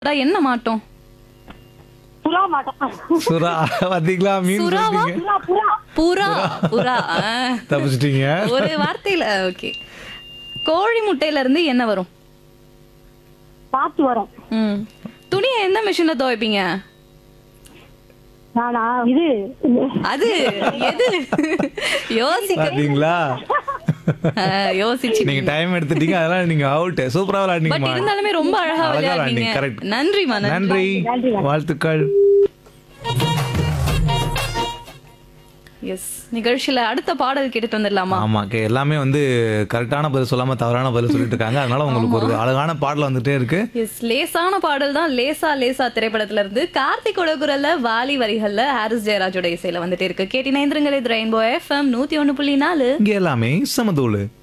அதான் என்ன மாட்டோம் புறா மாட்டோம் சுறா பாத்தீங்களா மீன் சுறாவா? சொல்லிட்டீங்க புறா புறா புறா புறா ஆ. தப்பிச்சிட்டீங்க ஒரு வார்த்தையில ஓகே கோழி முட்டையில இருந்து என்ன வரும் காத்து வரும் ம் துணியை எந்த மிஷின்ல துவைப்பீங்க நானா இது அது எது யோசிக்க பாத்தீங்களா ஆ, யோசிச்சு நீங்க டைம் எடுத்துட்டீங்க அதெல்லாம் நீங்க அவுட் சூப்பரா பட் விளையாடுனீங்கம்மா இருந்தாலுமே ரொம்ப அழகா அழகா விளையாடுறீங்க விளையாடுனீங்க, correct. நன்றிமா நன்றி நன்றி வாழ்த்துக்கள் எஸ் நிகழ்ச்சியில அடுத்த பாடல் கேட்டுட்டு வந்துடலாமா ஆமா கே- எல்லாமே வந்து கரெக்டான பதில் சொல்லாம தவறான பதில் சொல்லிட்டு இருக்காங்க அதனால உங்களுக்கு ஒரு அழகான பாடல் வந்துட்டே இருக்கு எஸ் லேசான பாடல் தான் லேசா லேசா திரைப்படத்துல இருந்து கார்த்திகோட குரல்ல வாலி வரிகள்ல ஹாரிஸ் ஜெயராஜோட இசையில வந்துட்டு இருக்கு கேட்டி நைந்திரங்களே ரெயின்போ எஃப்எம் நூத்தி ஒண்ணு புள்ளி நாலு இங்க எல்லாமே சமதூளு